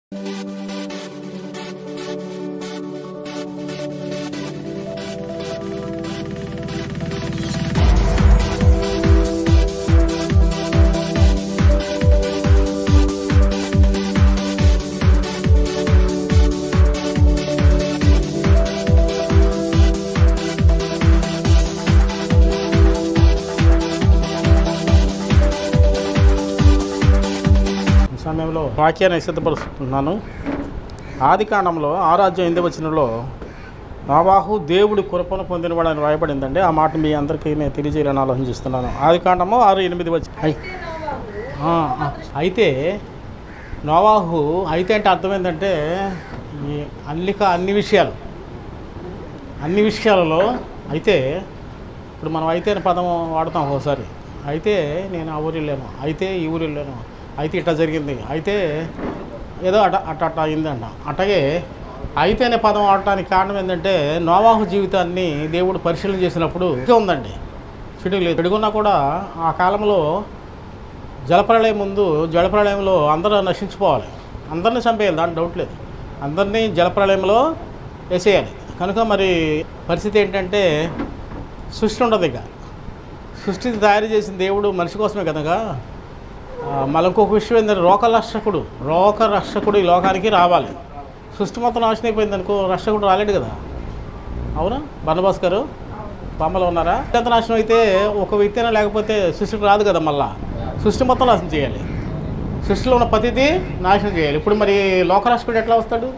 ఈ సమయంలో వాక్యాన్ని సిద్ధపరుస్తున్నాను ఆది కాండంలో ఆరాధ్యం ఎందు వచ్చినలో నవాహు దేవుడి కృపను పొందినవాడని రాయబడిందండి ఆ మాట మీ అందరికీ నేను తెలియజేయాలని ఆలోచిస్తున్నాను ఆది కాండము ఆరు ఎనిమిది వచ్చి అయ్. ఆ, ఆ. అయితే నవాహు అయితే అంటే అర్థం ఏంటంటే ఈ అల్లిక అన్ని విషయాలు అన్ని విషయాలలో అయితే ఇప్పుడు మనం అయితే అనే పదం వాడతాం ఒకసారి అయితే నేను ఆ ఊరు వెళ్ళాను అయితే ఈ ఊరు వెళ్ళాను అయితే ఇట్లా జరిగింది అయితే ఏదో అట అట్ట అట్ట అయిందంట అట్లాగే అయితే అనే పదం వాడటానికి కారణం ఏంటంటే నోవాహు జీవితాన్ని దేవుడు పరిశీలన చేసినప్పుడు ఇంకా ఉందండి చెడు లేదు చెడుగున్నా కూడా ఆ కాలంలో జలప్రళయం ముందు జలప్రళయంలో అందరూ నశించిపోవాలి అందరినీ చంపేయాలి దాని డౌట్ లేదు అందరినీ జలప్రళయంలో వేసేయాలి కనుక మరి పరిస్థితి ఏంటంటే సృష్టి ఉండదు ఇక సృష్టిని తయారు చేసిన దేవుడు మనిషి కోసమే కనుక ఆ, మళ్ళీ ఇంకొక విషయం ఏంటంటే రోగరక్షకుడు రోగరక్షకుడు ఈ లోకానికి రావాలి సృష్టి మొత్తం నాశనం అయిపోయింది అనుకో రక్షకుడు రాలేడు కదా అవునా బన్నబాస్ గారు బొమ్మలో ఉన్నారా ఎంత నాశనం అయితే ఒక వ్యక్తి లేకపోతే సృష్టికి రాదు కదా మళ్ళా సృష్టి మొత్తం నాశనం చేయాలి సృష్టిలో ఉన్న ప్రతిదీ నాశనం చేయాలి ఇప్పుడు మరి లోకరాష్ట్రుడు ఎట్లా వస్తాడు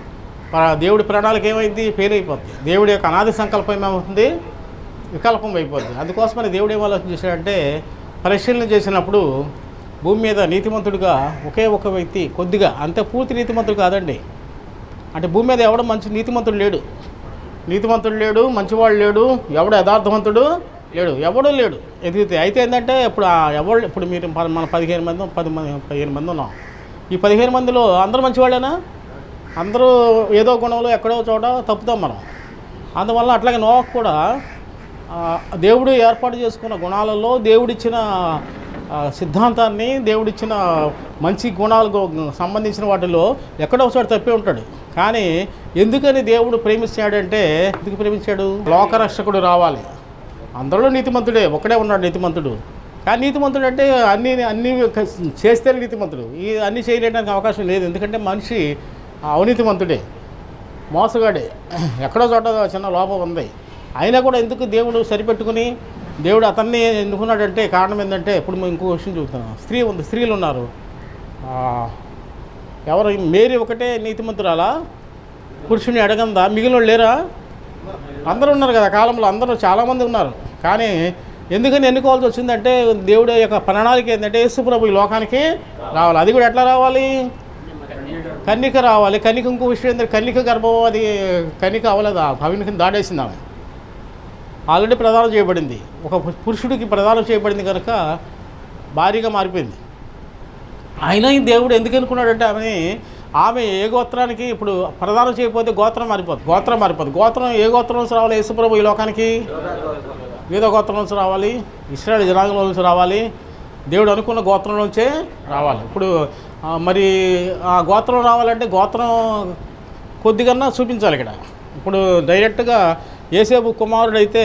ఆ దేవుడి ప్రణాళిక ఏమైంది ఫెయిల్ అయిపోద్ది దేవుడి యొక్క అనాది సంకల్పం ఏమవుతుంది వికల్పం అయిపోద్ది అందుకోసమని దేవుడు ఏం ఆలోచన చేశాడంటే పరిశీలన చేసినప్పుడు భూమి మీద నీతిమంతుడిగా ఒకే ఒక వ్యక్తి కొద్దిగా అంతే పూర్తి నీతిమంతుడు కాదండి అంటే భూమి మీద ఎవడు మంచి నీతిమంతుడు లేడు నీతిమంతుడు లేడు మంచివాడు లేడు ఎవడు యథార్థవంతుడు లేడు ఎవడు లేడు ఎదిగితే అయితే ఏంటంటే ఇప్పుడు ఆ ఎవడు ఇప్పుడు మీరు ప- మన పదిహేను మంది పది మంది పదిహేను మంది ఉన్నాం ఈ పదిహేను మందిలో అందరూ మంచివాళ్ళేనా అందరూ ఏదో గుణంలో ఎక్కడో చోట తప్పుతాం మనం అందువల్ల అట్లాగే నోవాకు కూడా ఆ, దేవుడు ఏర్పాటు చేసుకున్న గుణాలలో దేవుడిచ్చిన ఆ, సిద్ధాంతాన్ని దేవుడిచ్చిన మంచి గుణాలకు సంబంధించిన వాటిలో ఎక్కడో ఒక చోట తప్పే ఉంటాడు కానీ ఎందుకని దేవుడు ప్రేమించాడంటే ఎందుకు ప్రేమించాడు లోకరక్షకుడు రావాలి అందరిలో నీతిమంతుడే ఒకడే ఉన్నాడు నీతిమంతుడు కానీ నీతిమంతుడు అంటే అన్ని అన్ని చేస్తే నీతిమంతుడు ఈ అన్ని చేయలేడానికి అవకాశం లేదు ఎందుకంటే మనిషి అవినీతిమంతుడే మోసగాడే ఎక్కడో చోట చిన్న లోపం ఉంది అయినా కూడా ఎందుకు దేవుడు సరిపెట్టుకుని దేవుడు అతన్ని ఎన్నుకున్నాడంటే కారణం ఏంటంటే ఇప్పుడు మేము ఇంకో విషయం చూస్తున్నాం స్త్రీ ఉంది స్త్రీలు ఉన్నారు ఆ, ఎవరు మేరీ ఒకటే నీతిమంతురాలా పురుషుని అడగందా మిగిలిన వాళ్ళు లేరా అందరూ ఉన్నారు కదా కాలంలో అందరూ చాలామంది ఉన్నారు కానీ ఎందుకని ఎన్నుకోవాల్సి వచ్చిందంటే దేవుడు యొక్క ప్రణాళిక ఏంటంటే యేసుప్రభు ఈ లోకానికి రావాలి అది కూడా ఎట్లా రావాలి కన్నిక రావాలి కన్నిక ఇంకో విషయం ఏంటంటే కన్నిక గర్భం అది కన్నిక అవ్వలేదు ఆ కవినికి దాడేసింది ఆమె ఆల్రెడీ ప్రదానం చేయబడింది ఒక పురుషుడికి ప్రదానం చేయబడింది కనుక భారీగా మారిపోయింది అయినా ఈ దేవుడు ఎందుకు అనుకున్నాడంటే ఆమెని ఆమె ఏ గోత్రానికి ఇప్పుడు ప్రదానం చేయకపోతే గోత్రం మారిపోతుంది గోత్రం మారిపోతుంది గోత్రం ఏ గోత్రం నుంచి రావాలి యేసుప్రభు ఈ లోకానికి ఏదో గోత్రం నుంచి రావాలి ఇస్రాయల్ జనాంగంలో నుంచి రావాలి దేవుడు అనుకున్న గోత్రం నుంచే రావాలి ఇప్పుడు ఆ, మరి ఆ గోత్రం రావాలంటే గోత్రం కొద్దిగా చూపించాలి ఇక్కడ ఇప్పుడు డైరెక్ట్గా ఏసేపు కుమారుడు అయితే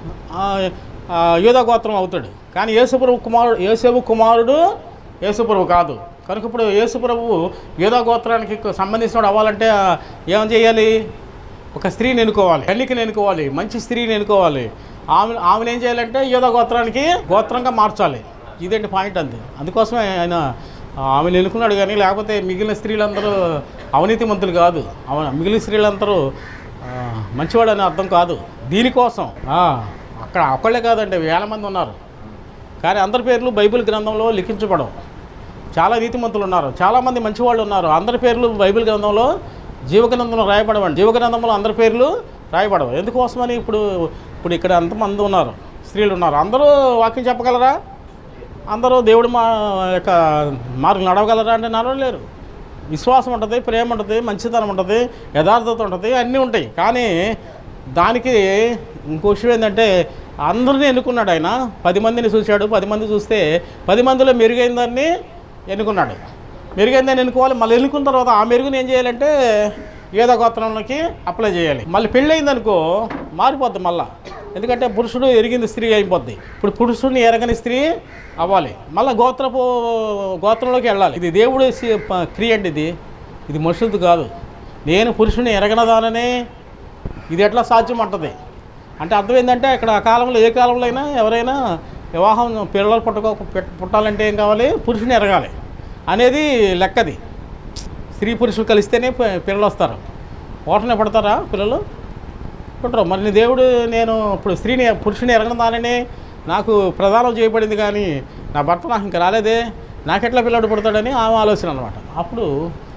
యోధా గోత్రం అవుతాడు కానీ యేసుప్రభు కుమారుడు ఏసేపు కుమారుడు యేసుప్రభు కాదు కనుక ఇప్పుడు యేసుప్రభు యోధా గోత్రానికి సంబంధించిన అవ్వాలంటే ఆ, ఏం చేయాలి ఒక స్త్రీని ఎన్నుకోవాలి కన్నికని ఎన్నుకోవాలి మంచి స్త్రీని ఎన్నుకోవాలి ఆమె ఆమెను ఏం చేయాలంటే యోధ గోత్రానికి గోత్రంగా మార్చాలి ఇదేంటి పాయింట్ అంతే అందుకోసమే ఆయన ఆమెను ఎన్నుకున్నాడు కానీ లేకపోతే మిగిలిన స్త్రీలందరూ అవినీతిమంతులు కాదు అవును మిగిలిన స్త్రీలందరూ ఆ, మంచివాడు అనే అర్థం కాదు దీనికోసం ఆ, అక్కడ ఒక్కళ్ళే కాదండి వేల మంది ఉన్నారు కానీ అందరి పేర్లు బైబిల్ గ్రంథంలో లిఖించబడవు చాలా నీతిమంతులు ఉన్నారు చాలామంది మంచివాళ్ళు ఉన్నారు అందరి పేర్లు బైబిల్ గ్రంథంలో జీవగ్రంథంలో రాయబడవండి జీవగ్రంథంలో అందరి పేర్లు రాయబడవు ఎందుకోసమని ఇప్పుడు ఇప్పుడు ఇక్కడ అంతమంది ఉన్నారు స్త్రీలు ఉన్నారు అందరూ వాక్యం చెప్పగలరా అందరూ దేవుడి మా యొక్క మార్గం నడవగలరా అంటే నడవలేరు విశ్వాసం ఉంటుంది ప్రేమ ఉంటుంది మంచితనం ఉంటుంది యథార్థత ఉంటుంది అన్నీ ఉంటాయి కానీ దానికి ఇంకో విషయం ఏంటంటే అందరినీ ఎన్నుకున్నాడు ఆయన పది మందిని చూశాడు పది మంది చూస్తే పది మందిలో మెరుగైన దాన్ని ఎన్నుకున్నాడు మెరుగైందని ఎన్నుకోవాలి మళ్ళీ ఎన్నుకున్న తర్వాత ఆ మెరుగుని ఏం చేయాలంటే ఏదో గోత్రంలోకి అప్లై చేయాలి మళ్ళీ పెళ్ళి అయిందనుకో మారిపోద్ది మళ్ళా ఎందుకంటే పురుషుడు ఎరిగింది స్త్రీ అయిపోద్ది ఇప్పుడు పురుషుడిని ఎరగని స్త్రీ అవ్వాలి మళ్ళీ గోత్రపు గోత్రంలోకి వెళ్ళాలి ఇది దేవుడు సి- ప- క్రియ అండి ఇది ఇది మనుషులది కాదు నేను పురుషుని ఎరగనదాననే ఇది ఎట్లా సాధ్యం అంటది అంటే అర్థం ఏంటంటే ఇక్కడ ఆ కాలంలో ఏ కాలంలో అయినా ఎవరైనా వివాహం పిల్లలు పుట్టకో పుట్- పుట్టాలంటే ఏం కావాలి పురుషుని ఎరగాలి అనేది లెక్కది స్త్రీ పురుషులు కలిస్తేనే పి- పిల్లలు వస్తారు ఓటనే పడతారా పిల్లలు పుట్టరు మరి నీ దేవుడు నేను ఇప్పుడు స్త్రీని పురుషుని ఎరగడం దానని నాకు ప్రదానం చేయబడింది కానీ నా భర్త నాకు ఇంకా రాలేదే నాకెట్లా పిల్లడు పుడతాడని ఆమె ఆలోచన అనమాట అప్పుడు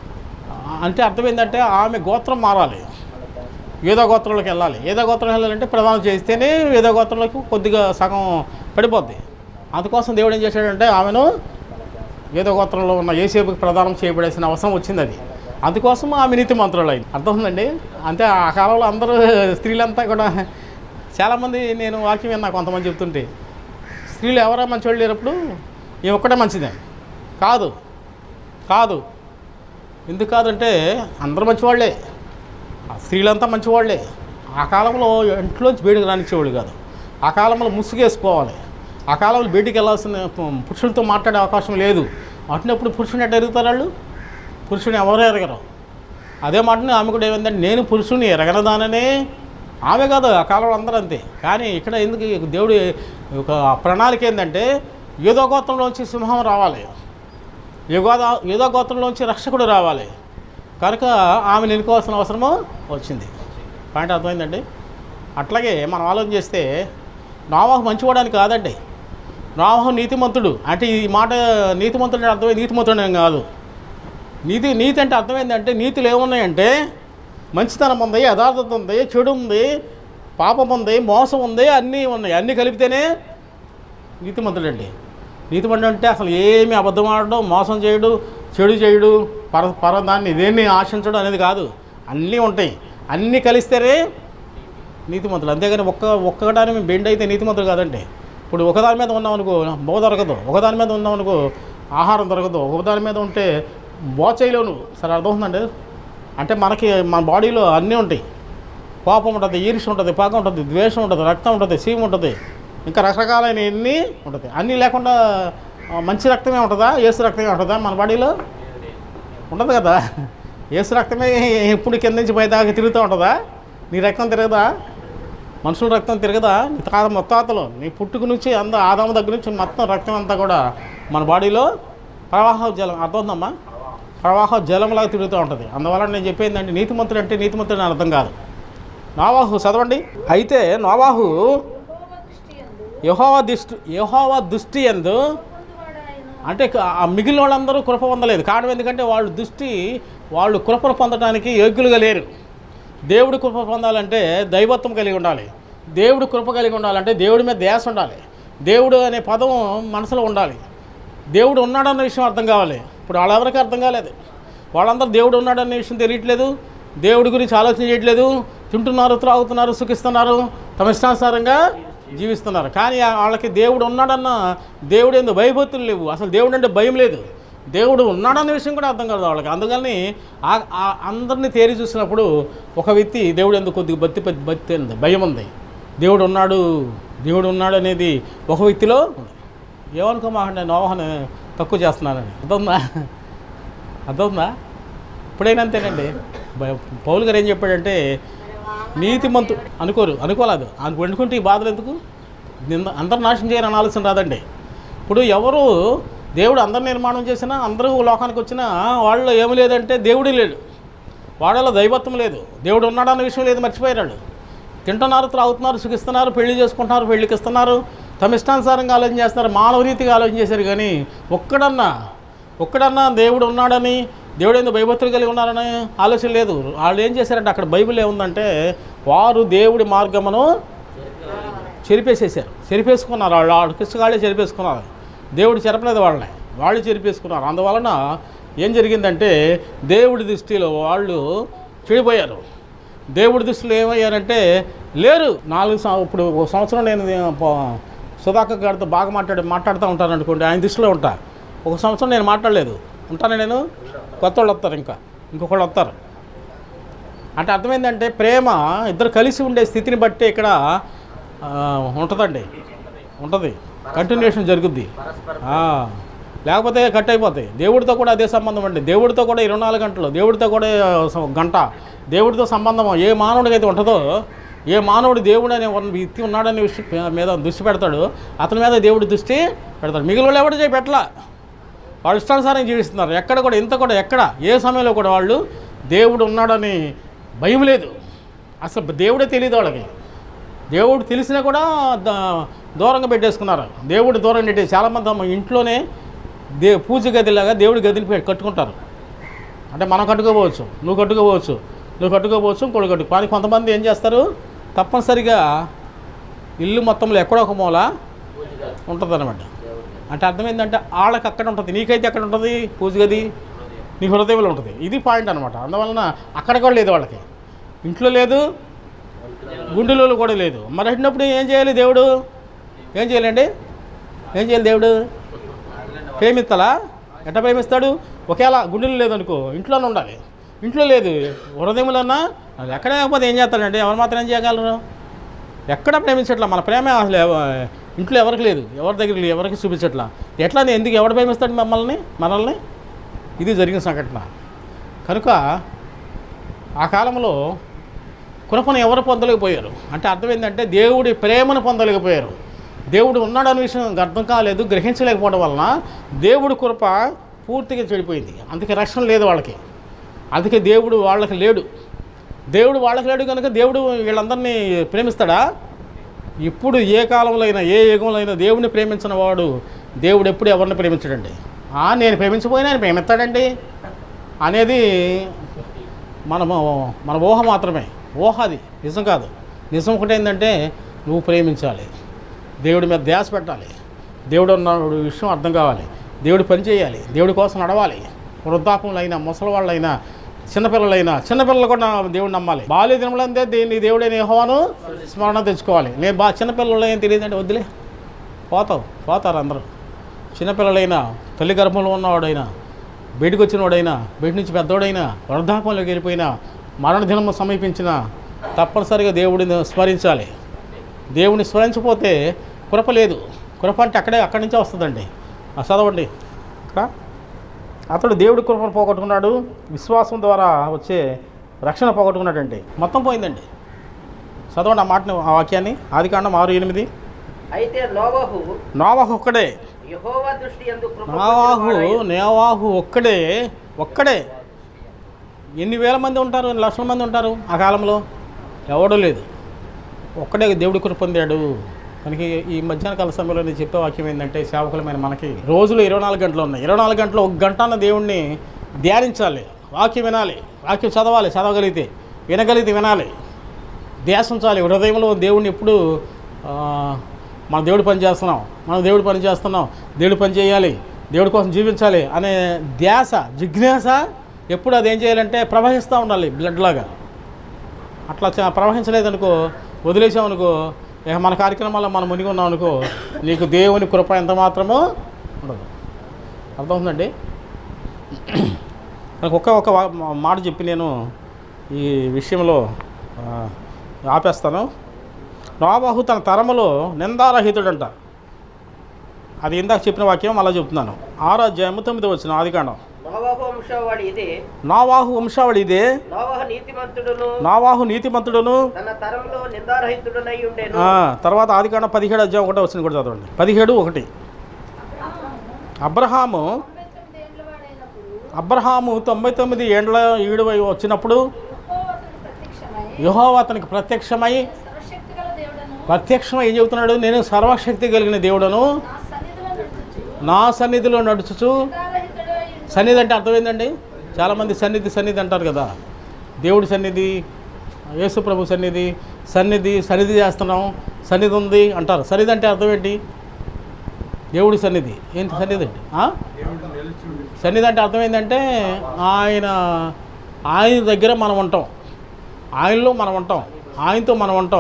ఆ, అంటే అర్థం ఏంటంటే ఆమె గోత్రం మారాలి ఏదో గోత్రంలోకి వెళ్ళాలి ఏదో గోత్రం వెళ్ళాలంటే ప్రదానం చేస్తేనే ఏదో గోత్రంలోకి కొద్దిగా సగం పడిపోద్ది అందుకోసం దేవుడు ఏం చేశాడంటే ఆమెను ఏదో గోత్రంలో ఉన్న ఏసేపుకి ప్రదానం చేయబడేసిన అవసరం వచ్చింది అది అందుకోసం ఆమె నీతి మంత్రులు అయింది అర్థమవుతుందండి అంతే ఆ కాలంలో అందరూ స్త్రీలంతా కూడా చాలామంది నేను వాక్యం విన్నా కొంతమంది చెప్తుంటే స్త్రీలు ఎవరా మంచివాళ్ళు లేనప్పుడు ఈ ఒక్కటే మంచిదే కాదు కాదు ఎందుకు కాదంటే అందరూ మంచివాళ్ళే ఆ స్త్రీలంతా మంచివాళ్ళే ఆ కాలంలో ఇంట్లోంచి బయటకు రానిచ్చేవాళ్ళు కాదు ఆ కాలంలో ముసుగేసుకోవాలి ఆ కాలంలో బయటికి వెళ్ళాల్సిన పు- పురుషులతో మాట్లాడే అవకాశం లేదు అటునప్పుడు పురుషుని ఎట్ట ఎరుగుతారు వాళ్ళు పురుషుని ఎవరు ఎరగరు అదే మాటని ఆమె కూడా ఏమైందంటే నేను పురుషుని ఎరగనదాననే ఆమె కాదు ఆ కాలంలో అందరూ అంతే కానీ ఇక్కడ ఎందుకు ఈ దేవుడి ఒక ప్రణాళిక ఏంటంటే ఏదో గోత్రంలోంచి సింహం రావాలి యుగోదా ఏదో గోత్రంలోంచి రక్షకుడు రావాలి కనుక ఆమెను ఎన్నుకోవాల్సిన అవసరము వచ్చింది పాయింట్ అర్థమైందండి అట్లాగే మనం ఆలోచన చేస్తే నావాహు మంచివాడానికి కాదండి నావాహు నీతిమంతుడు అంటే ఈ మాట నీతిమంతుడు అంటే అర్థమై నీతిమంతుడు ఏం కాదు నీతి నీతి అంటే అర్థమైందంటే నీతులు ఏమున్నాయంటే మంచితనం ఉంది యథార్థత ఉంది చెడు ఉంది పాపం ఉంది మోసం ఉంది అన్నీ ఉన్నాయి అన్నీ కలిపితేనే నీతిమంతుడండి నీతిమంతుడు అంటే అసలు ఏమి అబద్ధం ఆడడం మోసం చేయడు చెడు చేయడు పర పరదాన్ని ఇదేమి ఆశించడం అనేది కాదు అన్నీ ఉంటాయి అన్నీ కలిస్తేనే నీతిమంతులు అంతేగాని ఒక్క ఒక్కదాని మీద బెండ్ అయితే నీతిమంతులు కాదండి ఇప్పుడు ఒకదాని మీద ఉన్నాం అనుకో బో దొరకదు ఒకదాని మీద ఉన్నాం అనుకో ఆహారం దొరకదు ఒకదాని మీద ఉంటే బో చేయలేవు నువ్వు సరే అర్థమవుతుందండి అంటే మనకి మన బాడీలో అన్నీ ఉంటాయి కోపం ఉంటుంది ఈర్ష్య ఉంటుంది పాకం ఉంటుంది ద్వేషం ఉంటుంది రక్తం ఉంటుంది సీమ ఉంటుంది ఇంకా రకరకాలైన ఎన్ని ఉంటుంది అన్నీ లేకుండా ఆ, మంచి రక్తమే ఉంటుందా ఏసు రక్తమే ఉంటుందా మన బాడీలో ఉండదు కదా ఏసు రక్తమే ఎప్పుడు కింద నుంచి పై దాకా తిరుగుతూ ఉంటుందా నీ రక్తం తిరగదా మనుషుల రక్తం తిరగదా నీ తాత మొత్తాతలు నీ పుట్టుక నుంచి అంద ఆదాము దగ్గర నుంచి మొత్తం రక్తం అంతా కూడా మన బాడీలో ప్రవాహ జలం అర్థమవుతుందమ్మా ప్రవాహ జలంలాగా తిరుగుతూ ఉంటుంది అందువల్ల నేను చెప్పేది అంటే నీతిమంతుడు అంటే నీతిమంతుడు అని అర్థం కాదు నోవాహు చదవండి అయితే నోవాహు యహోవా దృష్టి యహోవా దృష్టి ఎందు అంటే క- ఆ మిగిలిన వాళ్ళందరూ కృప పొందలేదు కారణం ఎందుకంటే వాళ్ళు దృష్టి వాళ్ళు కృపను పొందడానికి యోగ్యులుగా లేరు దేవుడు కృప పొందాలంటే దైవత్వం కలిగి ఉండాలి దేవుడు కృప కలిగి ఉండాలంటే దేవుడి మీద ధ్యాస ఉండాలి దేవుడు అనే పదం మనసులో ఉండాలి దేవుడు ఉన్నాడన్న విషయం అర్థం కావాలి ఇప్పుడు వాళ్ళెవరికి అర్థం కాలేదు వాళ్ళందరూ దేవుడు ఉన్నాడన్న విషయం తెలియట్లేదు దేవుడి గురించి ఆలోచన చేయట్లేదు తింటున్నారు త్రాగుతున్నారు సుఖిస్తున్నారు తమ ఇష్టానుసారంగా జీవిస్తున్నారు కానీ ఆ- వాళ్ళకి దేవుడు ఉన్నాడన్న దేవుడు ఏందో భయభక్తులు లేవు అసలు దేవుడు అంటే భయం లేదు దేవుడు ఉన్నాడన్న విషయం కూడా అర్థం కాదు వాళ్ళకి అందుకని ఆ- ఆ అందరినీ తేరి చూసినప్పుడు ఒక వ్యక్తి దేవుడు ఎందుకు కొద్దిగా బత్తి బత్తి ఉంది భయం ఉంది దేవుడు ఉన్నాడు దేవుడు ఉన్నాడు అనేది ఒక వ్యక్తిలో ఉంది. ఏమనుకోమాకండి నోహను తక్కువ చేస్తున్నానని అర్థందా అర్థందా ఇప్పుడైనా అంతేనండి బ- పౌలు గారు ఏం చెప్పాడంటే నీతిమంతు అనుకోరు అనుకోలేదు ఆయన వండుకుంటే ఈ బాధలు ఎందుకు నింద అందరు నాశనం చేయాలని ఆలోచన రాదండి ఇప్పుడు ఎవరు దేవుడు అందరు నిర్మాణం చేసినా అందరూ లోకానికి వచ్చినా వాళ్ళు ఏమి లేదంటే దేవుడే లేడు వాళ్ళలో దైవత్వం లేదు దేవుడు ఉన్నాడన్న విషయం లేదు మర్చిపోయారు తింటున్నారు త్రాగుతున్నారు సుఖిస్తున్నారు పెళ్లి చేసుకుంటున్నారు పెళ్లికి ఇస్తున్నారు తమ ఇష్టానుసారంగా ఆలోచన చేస్తున్నారు మానవ రీతిగా ఆలోచన చేశారు కానీ ఒక్కడన్నా ఒక్కడన్నా దేవుడు ఉన్నాడని దేవుడు ఎందుకు భయభక్తులు కలిగి ఉన్నారని ఆలోచన లేదు వాళ్ళు ఏం చేశారంటే అక్కడ బైబిల్ ఏముందంటే వారు దేవుడి మార్గమును చెరిపేసేసారు చెరిపేసుకున్నారు వాళ్ళు వాళ్ళు కృష్ణగాళ్ళే చెరిపేసుకున్నారు దేవుడు చెరపలేదు వాళ్ళని వాళ్ళు చెరిపేసుకున్నారు అందువలన ఏం జరిగిందంటే దేవుడి దృష్టిలో వాళ్ళు చెడిపోయారు దేవుడి దృష్టిలో ఏమయ్యారంటే లేరు నాలుగు సం- ఇప్పుడు ఒక సంవత్సరం నేను ప- సుధాకర్ గారితో బాగా మాట్లాడి మాట్లాడుతూ ఉంటాను అనుకోండి ఆయన దృష్టిలో ఉంటా ఒక సంవత్సరం నేను మాట్లాడలేదు ఉంటాను నేను కొత్త వాళ్ళు వస్తారు ఇంకా ఇంకొకళ్ళు వస్తారు అంటే అర్థమైందంటే ప్రేమ ఇద్దరు కలిసి ఉండే స్థితిని బట్టి ఇక్కడ ఆ, ఉంటుందండి ఉంటుంది కంటిన్యూషన్ జరుగుద్ది ఆ, లేకపోతే కట్ అయిపోతాయి దేవుడితో కూడా అదే సంబంధం అండి దేవుడితో కూడా ఇరవై నాలుగు గంటలు దేవుడితో కూడా స- గంట దేవుడితో సంబంధం ఏ మానవుడికి అయితే ఉంటుందో ఏ మానవుడు దేవుడు అనే ఒక వ్యక్తి ఉన్నాడనే విషయం మీద దృష్టి పెడతాడు అతని మీద దేవుడి దృష్టి పెడతాడు మిగిలిన వాళ్ళు ఎవరు చేయి పెట్టలా వాళ్ళు ఇష్టానుసారం జీవిస్తున్నారు ఎక్కడ కూడా ఇంత కూడా ఎక్కడ ఏ సమయంలో కూడా వాళ్ళు దేవుడు ఉన్నాడని భయం లేదు అసలు దేవుడే తెలియదు వాళ్ళకి దేవుడు తెలిసినా కూడా ద- దూరంగా పెట్టేసుకున్నారు దేవుడు దూరం పెట్టి చాలామంది తమ ఇంట్లోనే దే పూజ గదిలాగా దేవుడి గదిని పెట్టి కట్టుకుంటారు అంటే మనం కట్టుకోపోవచ్చు నువ్వు కట్టుకోపోవచ్చు నువ్వు కట్టుకోపోవచ్చు ఇంకోటి కట్టు కానీ కొంతమంది ఏం చేస్తారు తప్పనిసరిగా ఇల్లు మొత్తంలో ఎక్కడో ఒక మూల ఉంటుంది అనమాట అంటే అర్థమైందంటే వాళ్ళకి అక్కడ ఉంటుంది నీకైతే ఎక్కడ ఉంటుంది పూజ గది నీ హృదయంలో ఉంటుంది ఇది పాయింట్ అనమాట అందువలన అక్కడ కూడా లేదు వాళ్ళకి ఇంట్లో లేదు గుండెలో కూడా లేదు మరి అట్టినప్పుడు ఏం చేయాలి దేవుడు ఏం చేయాలండి ఏం చేయాలి దేవుడు ప్రేమిస్తాలా ఎట్లా ప్రేమిస్తాడు ఒకవేళ గుండెలు లేదనుకో ఇంట్లోనే ఉండాలి ఇంట్లో లేదు హృదయంలోనా అది ఎక్కడ లేకపోతే ఏం చేస్తాడంటే ఎవరు మాత్రం ఏం చేయగలరు ఎక్కడ ప్రేమించట్లా మన ప్రేమ అసలు ఎవ- ఇంట్లో ఎవరికి లేదు ఎవరి దగ్గర లేదు ఎవరికి చూపించట్లా ఎట్లా నేను ఎందుకు ఎవడు ప్రేమిస్తాడు మమ్మల్ని మనల్ని ఇది జరిగిన సంఘటన కనుక ఆ కాలంలో కృపను ఎవరు పొందలేకపోయారు అంటే అర్థం ఏంటంటే దేవుడి ప్రేమను పొందలేకపోయారు దేవుడు ఉన్నాడనే విషయం అర్థం కాలేదు గ్రహించలేకపోవడం వలన దేవుడి కృప పూర్తిగా చెడిపోయింది అందుకే రక్షణ లేదు వాళ్ళకి అందుకే దేవుడు వాళ్ళకి లేడు దేవుడు వాళ్ళకి లేడు కనుక దేవుడు వీళ్ళందరినీ ప్రేమిస్తాడా ఇప్పుడు ఏ కాలంలో అయినా ఏ యుగంలో అయినా దేవుడిని ప్రేమించిన వాడు దేవుడు ఎప్పుడు ఎవరిని ప్రేమించడండి ఆ, నేను ప్రేమించబోయినా ఆయన ప్రేమిస్తాడండి అనేది మనము మన ఊహ మాత్రమే ఊహ అది నిజం కాదు నిజం ఒకటి ఏంటంటే నువ్వు ప్రేమించాలి దేవుడి మీద ధ్యాస పెట్టాలి దేవుడు ఉన్న విషయం అర్థం కావాలి దేవుడు పని చేయాలి దేవుడి కోసం నడవాలి వృద్ధాపములైనా ముసలివాళ్ళైనా చిన్నపిల్లలైనా చిన్నపిల్లలు కూడా దేవుడు నమ్మాలి బాల్య దినములందే దీన్ని దేవుడైన యెహోవాను స్మరణ తెచ్చుకోవాలి నేను బా చిన్నపిల్లలు ఏం తెలియదంటే వద్దులే పోతావు పోతారు అందరూ చిన్నపిల్లలైనా తల్లి గర్భంలో ఉన్నవాడైనా బయటకు వచ్చినవాడైనా బయట నుంచి పెద్దవాడైనా వృద్ధాపంలోకి వెళ్ళిపోయినా మరణ దినము సమీపించిన తప్పనిసరిగా దేవుడిని స్మరించాలి దేవుని స్మరించకపోతే కృప లేదు కృప అంటే అక్కడే అక్కడి నుంచే వస్తుందండి ఆ చదవండి ఇక్కడ అతడు దేవుడి కృపను పోగొట్టుకున్నాడు విశ్వాసం ద్వారా వచ్చే రక్షణ పోగొట్టుకున్నాడండి మొత్తం పోయిందండి చదవండి ఆ మాటని ఆ వాక్యాన్ని ఆదికాండం ఆరు ఎనిమిది అయితే నోవహు నోవాహు ఒక్కడే యెహోవా దృష్టి యందు కృప నోవాహు పొందినవాడై నేవాహు ఒక్కడే ఒక్కడే ఎన్ని వేల మంది ఉంటారు ఎన్ని లక్షల మంది ఉంటారు ఆ కాలంలో ఎవడూ లేదు ఒక్కడే దేవుడి కృప పొందాడు మనకి ఈ మధ్యాహ్న కాల సమయంలో నేను చెప్పే వాక్యం ఏంటంటే సేవకులమైన మనకి రోజులు ఇరవై నాలుగు గంటలు ఉన్నాయి ఇరవై నాలుగు గంటలు ఒక గంట అన్న దేవుణ్ణి ధ్యానించాలి వాక్యం వినాలి వాక్యం చదవాలి చదవగలిగితే వినగలిగితే వినాలి ధ్యాస ఉంచాలి హృదయంలో దేవుడిని ఎప్పుడు ఆ, మన దేవుడి పని చేస్తున్నాం మనం దేవుడి పని చేస్తున్నాం దేవుడి పని చేయాలి దేవుడి కోసం జీవించాలి అనే ధ్యాస జిజ్ఞాస ఎప్పుడు అది ఏం చేయాలంటే ప్రవహిస్తూ ఉండాలి బ్లడ్ లాగా అట్లా చ- ప్రవహించలేదనుకో వదిలేసామనుకో ఇక మన కార్యక్రమాల్లో మనం మునిగి ఉన్నాం అనుకో నీకు దేవుని కృప ఎంత మాత్రమో ఉండదు అర్థమవుతుందండి నాకు ఒక్క ఒక వా- మా- మాట చెప్పి నేను ఈ విషయంలో ఆ, ఆపేస్తాను నోబాహు తన తరములో నిందారహితుడంట అది ఇందాక చెప్పిన వాక్యం మళ్ళీ చెప్తున్నాను ఆరో అధ్యాయము తొమ్మిది వచ్చిన ఆదికాండం నోవహు వంశవాడి ఇదే నావాహు వంశావళి ఇదే నోవహు నీతిమంతుడును నావాహు నీతిమంతుడును తన తరంలో నిందారహితుడనై ఉండేను ఆ, తర్వాత ఆదికాండం పదిహేడు అధ్యాయం ఒకటే వచ్చింది కూడా చదవండి పదిహేడు ఒకటి అబ్రహాము అబ్రహాము తొంభై తొమ్మిది ఏండ్ల ఈడు వచ్చినప్పుడు యెహోవా అతనికి ప్రత్యక్షమై ప్రత్యక్షమై ఏం చెబుతున్నాడు నేను సర్వశక్తి కలిగిన దేవుడను నా సన్నిధిలో నడుచుచు సన్నిధి అంటే అర్థం ఏంటండి చాలామంది సన్నిధి సన్నిధి అంటారు కదా దేవుడి సన్నిధి యేసు ప్రభు సన్నిధి సన్నిధి సన్నిధి చేస్తున్నాం సన్నిధి ఉంది అంటారు సన్నిధి అంటే అర్థం ఏంటి దేవుడి సన్నిధి ఏంటి సన్నిధి అంటే ఆ? సన్నిధి అంటే అర్థం ఏంటంటే ఆయన ఆయన దగ్గర మనం ఉంటాం ఆయనలో మనం ఉంటాం ఆయనతో మనం ఉంటాం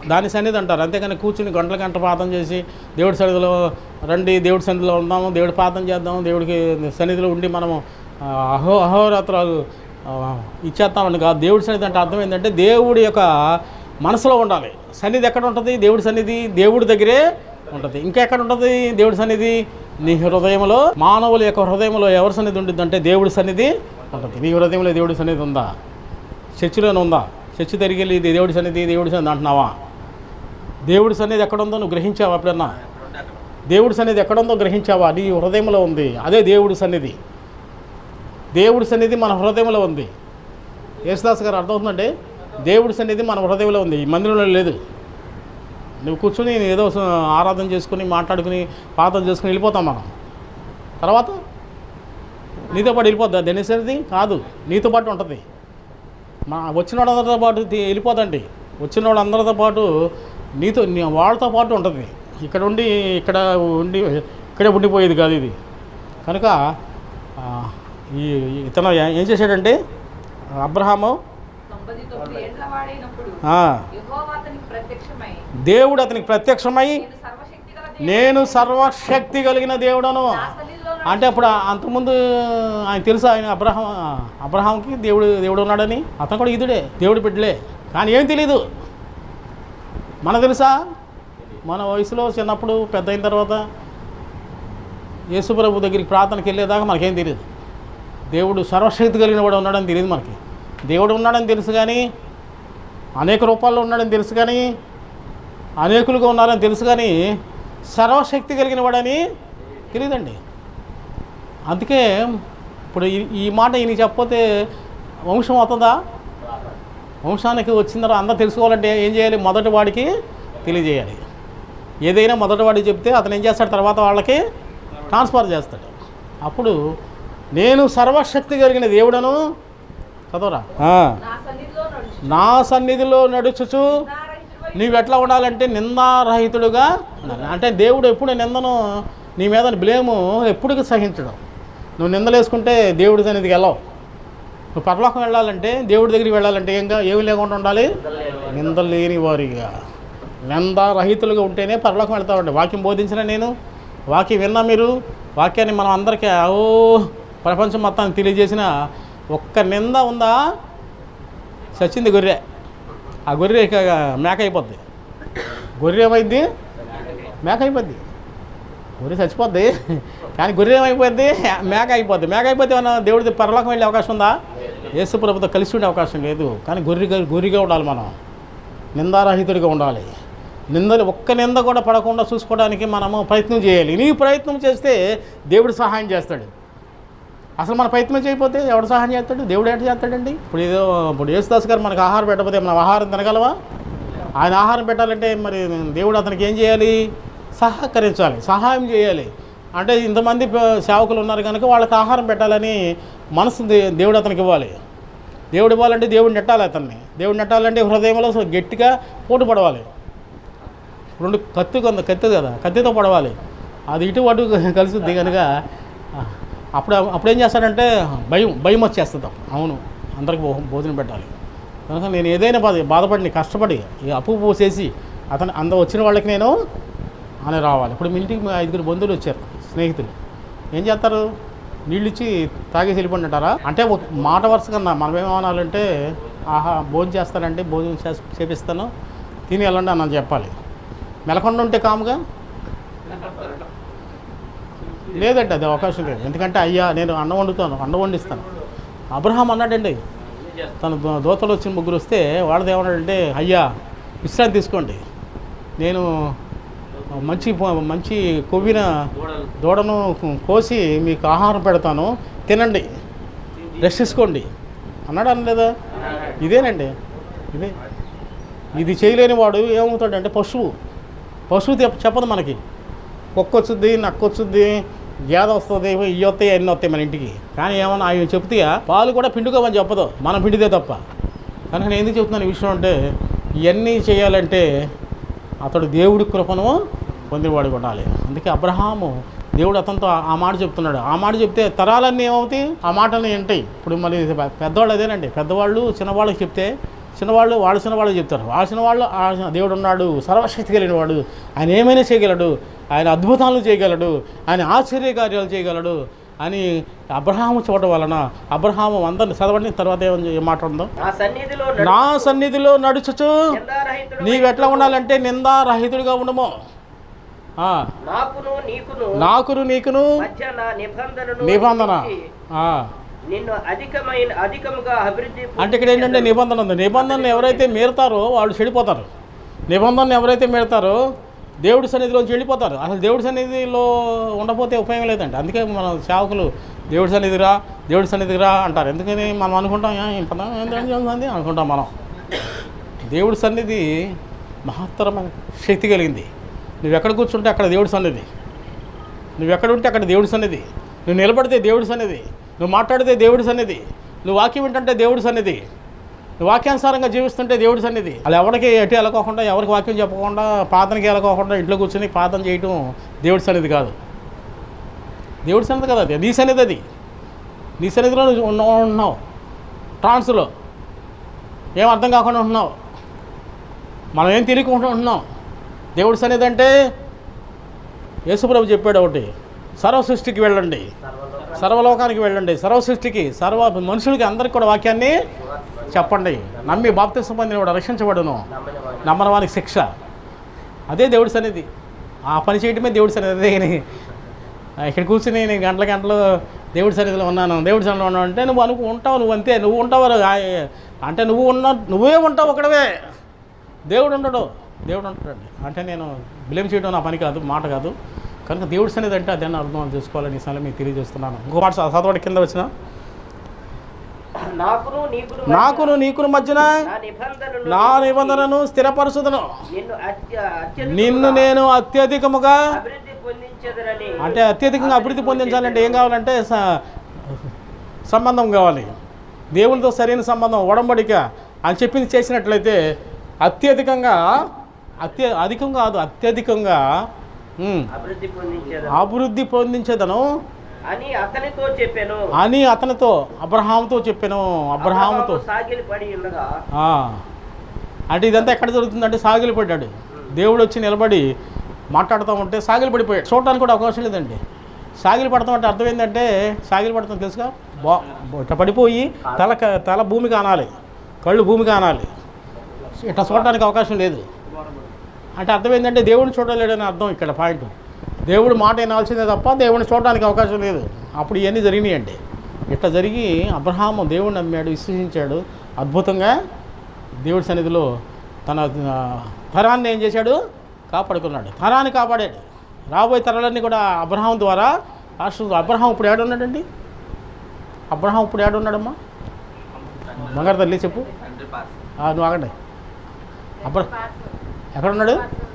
దాని సన్నిధి అంటారు అంతేకాని కూర్చుని గంటల గంట ప్రార్థన చేసి దేవుడి సన్నిధిలో రండి దేవుడి సన్నిధిలో ఉందాము దేవుడి ప్రార్థన చేద్దాము దేవుడికి సన్నిధిలో ఉండి మనము ఆ, అహో అహోరాత్రాలు ఆ, ఇచ్చేస్తామని కాదు దేవుడి సన్నిధి అంటే అర్థం ఏంటంటే దేవుడి యొక్క మనసులో ఉండాలి సన్నిధి ఎక్కడ ఉంటుంది దేవుడి సన్నిధి దేవుడి దగ్గరే ఉంటుంది ఇంకెక్కడ ఉంటుంది దేవుడి సన్నిధి నీ హృదయంలో మానవుల యొక్క హృదయంలో ఎవరి సన్నిధి ఉంటుంది అంటే దేవుడి సన్నిధి ఉంటుంది నీ హృదయంలో దేవుడి సన్నిధి ఉందా చర్చిలోనే ఉందా చర్చి తిరిగి వెళ్ళి ఇది దేవుడి సన్నిధి దేవుడి సన్నిధి అంటున్నావా దేవుడి సన్నిధి ఎక్కడుందో నువ్వు గ్రహించావా ఎప్పుడన్నా దేవుడి సన్నిధి ఎక్కడుందో గ్రహించావా నీ హృదయంలో ఉంది అదే దేవుడి సన్నిధి దేవుడి సన్నిధి మన హృదయంలో ఉంది యేసుదాస్ గారు అర్థమవుతుందండి దేవుడి సన్నిధి మన హృదయంలో ఉంది ఈ మందిరంలో లేదు నువ్వు కూర్చుని ఏదో స- ఆరాధన చేసుకుని మాట్లాడుకుని ప్రార్థన చేసుకుని వెళ్ళిపోతాం మనం తర్వాత నీతో పాటు వెళ్ళిపోద్దా దేని సన్నిధి కాదు నీతో పాటు ఉంటుంది మా వచ్చిన వాళ్ళందరితో పాటు తి- వెళ్ళిపోదండి వచ్చిన వాళ్ళందరితో పాటు నీతో నీ- వాళ్ళతో పాటు ఉంటుంది ఇక్కడ ఉండి ఇక్కడ ఉండి ఇక్కడే ఉండిపోయేది కాదు ఇది కనుక ఆ, ఈ ఈ- ఇతను ఏ- ఏం చేశాడంటే అబ్రహాము తొంభై తొమ్మిది ఏండ్ల వాడైనప్పుడు ఆ, యెహోవా అతనికి ప్రత్యక్షమై దేవుడు అతనికి ప్రత్యక్షమై నేను సర్వశక్తి గల దేవుడను, నేను సర్వశక్తి కలిగిన దేవుడను నా సన్నిధిలో అంటే అప్పుడు అంతకుముందు ఆయన తెలుసు ఆయన అబ్రహం అబ్రహాంకి దేవుడు దేవుడు ఉన్నాడని అతను కూడా ఇదుడే దేవుడు బిడ్డలే కానీ ఏం తెలీదు మన తెలుసా మన వయసులో చిన్నప్పుడు పెద్ద అయిన తర్వాత యేసుప్రభు దగ్గరికి ప్రార్థనకి వెళ్ళేదాకా మనకేం తెలియదు దేవుడు సర్వశక్తి కలిగిన వాడు ఉన్నాడని తెలియదు మనకి దేవుడు ఉన్నాడని తెలుసు కానీ అనేక రూపాల్లో ఉన్నాడని తెలుసు కానీ అనేకులుగా ఉన్నారని తెలుసు కానీ సర్వశక్తి కలిగిన వాడని తెలియదండి అందుకే ఇప్పుడు ఈ- ఈ మాట ఈయన చెప్పకపోతే వంశం అవుతుందా వంశానికి వచ్చిన తర్వాత అందరూ తెలుసుకోవాలంటే ఏం చేయాలి మొదటి వాడికి తెలియజేయాలి ఏదైనా మొదటి వాడికి చెప్తే అతను ఏం చేస్తాడు తర్వాత వాళ్ళకి ట్రాన్స్ఫర్ చేస్తాడు అప్పుడు నేను సర్వశక్తి కలిగిన దేవుడను చదవరా ఆ. నా సన్నిధిలో నడుచు నా సన్నిధిలో నడుచుచు నా రహితుడివై నీవు ఎట్లా ఉండాలంటే నిందారహితుడుగా ఉండాలి అంటే దేవుడు ఎప్పుడు నిందను నీ మీద బ్లేము ఎప్పుడు సహించడం నువ్వు నిందలేసుకుంటే దేవుడి సన్నిధికి వెళ్ళవు నువ్వు పరలోకం వెళ్ళాలంటే దేవుడి దగ్గరికి వెళ్ళాలంటే ఏంగా ఏమి లేకుండా ఉండాలి నిందలు లేని వారిగా నిందారహితులుగా ఉంటేనే పరలోకం వెళ్తామండి వాక్యం బోధించిన నేను వాక్యం విన్నా మీరు వాక్యాన్ని మనం అందరికీ ఓ ప్రపంచం మొత్తానికి తెలియజేసిన ఒక్క నింద ఉందా చచ్చింది గొర్రె ఆ గొర్రె ఇక మేక అయిపోద్ది గొర్రె ఏమైంది మేక అయిపోద్ది గొర్రె చచ్చిపోద్ది కానీ గొర్రె ఏమైపోద్ది మేక అయిపోద్ది మేక అయిపోతే మన దేవుడి పరలోకం వెళ్ళే అవకాశం ఉందా యేసు ప్రభుతో కలిసి ఉండే అవకాశం లేదు కానీ గొర్రెగా గొర్రెగా ఉండాలి మనం నిందారహితుడిగా ఉండాలి నిందలు ఒక్క నింద కూడా పడకుండా చూసుకోవడానికి మనము ప్రయత్నం చేయాలి నీ ప్రయత్నం చేస్తే దేవుడు సహాయం చేస్తాడు అసలు మన ప్రయత్నం చేయకపోతే ఎవడు సహాయం చేస్తాడు దేవుడు ఏంటి చేస్తాడండి ఇప్పుడు ఏదో ఇప్పుడు యేసుదాస్ గారు మనకు ఆహారం పెట్టకపోతే మనం ఆహారం తినగలవా ఆయన ఆహారం పెట్టాలంటే మరి దేవుడు అతనికి ఏం చేయాలి సహకరించాలి సహాయం చేయాలి అంటే ఇంతమంది ప- సేవకులు ఉన్నారు కనుక వాళ్ళకి ఆహారం పెట్టాలని మనసు దే- దేవుడు అతనికి ఇవ్వాలి దేవుడు ఇవ్వాలంటే దేవుడు నెట్టాలి అతన్ని దేవుడు నెట్టాలంటే హృదయంలో సో గట్టిగా పోటు పడవాలి రెండు కత్తి కొంత కత్తి కదా కత్తితో పడవాలి అది ఇటు అటు కలిసిద్ది కనుక ఆ, అప్పుడు అప్పుడు ఏం చేస్తాడంటే భయం భయం వచ్చేస్తుంది అప్పుడు. అవును అందరికి భో- భోజనం పెట్టాలి కనుక నేను ఏదైనా బాధ బాధపడి కష్టపడి ఈ అప్పు పోసేసి అతను అంద వచ్చిన వాళ్ళకి నేను అని రావాలి ఇప్పుడు మీ ఇంటికి మా ఐదుగురు బంధువులు వచ్చారు స్నేహితులు ఏం చేస్తారు నీళ్ళు ఇచ్చి తాగేసి వెళ్ళిపోండి అంటారా అంటే ఒక మాట వరుస కన్నా మనం ఏమనాలంటే ఆహా భోజనం చేస్తానంటే భోజనం చేసి చేపిస్తాను తిని వెళ్ళండి అని చెప్పాలి మెలకొండ ఉంటే కాముగా లేదండి అది అవకాశం లేదు ఎందుకంటే అయ్యా నేను అన్నం వండుతాను అన్నం వండిస్తాను అబ్రహాం అన్నాడండి తన దో- దోతలు వచ్చిన ముగ్గురు వస్తే వాళ్ళది ఏమన్నాడంటే అయ్యా విశ్రాంతి తీసుకోండి నేను మంచి ప- మంచి కొవ్విన దూడను కోసి మీకు ఆహారం పెడతాను తినండి రెస్ట్ తీసుకోండి అన్నాడు అనలేదా ఇదేనండి ఇదే ఇది చేయలేని వాడు ఏమవుతాడంటే పశువు పశువు తెప్ప- చెప్పదు మనకి కుక్క వచ్చుద్ది నక్క వచ్చుద్ది గేద వస్తుంది ఇవి వస్తాయి అన్నీ వస్తాయి మన ఇంటికి కానీ ఏమన్నా అవి చెప్తే పాలు కూడా పిండుకోమని చెప్పదు మనం పిండితే తప్ప కనుక నేను ఎందుకు చెప్తున్నాను ఈ విషయం అంటే ఇవన్నీ చేయాలంటే అతడు దేవుడి కృపను పొందేవాడు ఉండాలి అందుకే అబ్రహాము దేవుడు అతనితో ఆ- ఆ మాట చెప్తున్నాడు ఆ మాట చెప్తే తరాలన్నీ ఏమవుతాయి ఆ మాటలు వింటాయి ఇప్పుడు మళ్ళీ పెద్దవాళ్ళు అదేనండి పెద్దవాళ్ళు చిన్నవాళ్ళకి చెప్తే చిన్నవాళ్ళు వాళ్ళ చిన్నవాళ్ళు చెప్తారు వాళ్ళ చిన్నవాళ్ళు ఆ దేవుడు ఉన్నాడు సర్వశక్తి కలిగిన వాడు ఆయన ఏమైనా చేయగలడు ఆయన అద్భుతాలు చేయగలడు ఆయన ఆశ్చర్య కార్యాలు చేయగలడు అని అబ్రహాము చూడడం వలన అబ్రహాము అందరిని చదవండి తర్వాత ఏమని ఏం మాట్లాడుందాం నా సన్నిధిలో నా సన్నిధిలో నడుచుచు నిందారహితుడు నీవు ఎట్లా ఉండాలంటే నిందారహితుడిగా ఉండము ఆ, నాకును నీకును నాకును నీకును మధ్య నా నిబంధనను నిబంధన ఉంచి ఆ. నిన్ను అధికమైన అధికముగా అభివృద్ధి అంటే ఇక్కడ ఏంటంటే నిబంధన ఉంది నిబంధనను ఎవరైతే మీరుతారో వాళ్ళు చెడిపోతారు నిబంధనను ఎవరైతే మీరుతారో దేవుడి సన్నిధిలోంచి వెళ్ళిపోతారు అసలు దేవుడి సన్నిధిలో ఉండకపోతే ఉపయోగం లేదండి అందుకే మన సేవకులు దేవుడి సన్నిధిరా దేవుడి సన్నిధిరా అంటారు ఎందుకని మనం అనుకుంటాం "ఏ, ఏం పని? ఏం దేవుడి సన్నిధి?" అనుకుంటాం మనం దేవుడి సన్నిధి మహత్తరమైన శక్తి కలిగింది నువ్వు ఎక్కడ కూర్చుంటే అక్కడ దేవుడి సన్నిధి నువ్వు ఎక్కడ ఉంటే అక్కడ దేవుడి సన్నిధి నువ్వు నిలబడితే దేవుడి సన్నిధి నువ్వు మాట్లాడితే దేవుడి సన్నిధి నువ్వు వాక్యం వింటుంటే దేవుడి సన్నిధి నువ్వు వాక్యానుసారంగా జీవిస్తుంటే దేవుడి సన్నిధి అలా ఎవరికి ఎటు వెళ్ళకోకుండా ఎవరికి వాక్యం చెప్పకుండా ప్రార్థనకి వెళ్ళకోకుండా ఇంట్లో కూర్చొని ప్రార్థన చేయటం దేవుడి సన్నిధి కాదు దేవుడి సన్నిధి కదా అది నీ సన్నిధి అది నీ సన్నిధిలో నువ్వు ఉన్న- ఉంటున్నావు ట్రాన్స్లో ఏం అర్థం కాకుండా ఉంటున్నావు మనం ఏం తెలియకుండా ఉంటున్నాం దేవుడి సన్నిధి అంటే యేసుప్రభు చెప్పాడు ఒకటి సర్వ సృష్టికి వెళ్ళండి సర్వలోకానికి వెళ్ళండి సర్వ సృష్టికి సర్వ మనుషులకి అందరికి కూడా వాక్యాన్ని చెప్పండి నమ్మి బాప్తిసం పొందిన వాడు రక్షించబడును నమ్మని వానికి శిక్ష అదే దేవుడి సన్నిధి ఆ పని చేయడమే దేవుడి సన్నిధి అదే కానీ ఇక్కడ కూర్చుని నేను గంటల గంటలు దేవుడి సన్నిధిలో ఉన్నాను దేవుడి సన్నిధిలో ఉన్నాను అంటే నువ్వు అనుకు ఉంటావు నువ్వు అంతే నువ్వు ఉంటావు ఆ- అంటే నువ్వు ఉన్న నువ్వే ఉంటావు ఒకడవే దేవుడు ఉండడు దేవుడు ఉంటాడండి అంటే నేను బ్లేమ్ చేయడం నా పని కాదు మాట కాదు కనుక దేవుడి సన్నిధి అంటే అదే అర్థం చేసుకోవాలని ఈ సమయంలో మీకు తెలియజేస్తున్నాను ఇంకో మాట చదవడి కింద వచ్చిన నాకును నీకును నాకును నీకును మధ్యన నా నిబంధనను నా నిబంధనను స్థిరపరచుదను నిన్ను అత్య అత్యధికముగా నిన్ను నేను అత్యధికముగా అభివృద్ధి పొందించదనని అంటే అత్యధికంగా అభివృద్ధి పొందించాలంటే ఏం కావాలంటే స- సంబంధం కావాలి దేవునితో సరైన సంబంధం ఒడంబడిక అని చెప్పింది చేసినట్లయితే అత్యధికంగా అత్య అధికం కాదు అత్యధికంగా ఉమ్, అభివృద్ధి పొందించదను అభివృద్ధి పొందించేదను అని అతనితో చెప్పాను అని అతనితో అబ్రహాముతో చెప్పాను అబ్రహాముతో సాగిలి పడి ఉండగా ఆ. అంటే ఇదంతా ఎక్కడ జరుగుతుందంటే సాగిలి పడ్డాడు దేవుడు వచ్చి నిలబడి మాట్లాడుతూ ఉంటే సాగిలి పడిపోయాడు చూడటానికి కూడా అవకాశం లేదండి సాగిలి పడతాం అంటే అర్థం ఏంటంటే సాగిలి పడతాం తెలుసుగా బా ఇట్లా పడిపోయి తల క- తల భూమి కానాలి కళ్ళు భూమి కానాలి ఇట్లా చూడటానికి అవకాశం లేదు అంటే అర్థం ఏంటంటే దేవుడిని చూడలేడని అర్థం ఇక్కడ పాయింట్ దేవుడు మాట వినాల్సిందే తప్ప దేవుడిని చూడడానికి అవకాశం లేదు అప్పుడు ఇవన్నీ జరిగినాయండి ఇట్లా జరిగి అబ్రహాము దేవుడిని నమ్మాడు విశ్వసించాడు అద్భుతంగా దేవుడి సన్నిధిలో తన ఆ, తరాన్ని ఏం చేశాడు కాపాడుకున్నాడు తరాన్ని కాపాడాడు రాబోయే తరాలన్నీ కూడా అబ్రహాం ద్వారా రాష్ట్ర అబ్రహాం ఇప్పుడు ఏడున్నాడండి అబ్రహాం ఇప్పుడు ఏడున్నాడమ్మా బంగారు తల్లి చెప్పు ఆ, నువ్వు ఆగండి అబ్ర ఎక్కడ ఉన్నాడు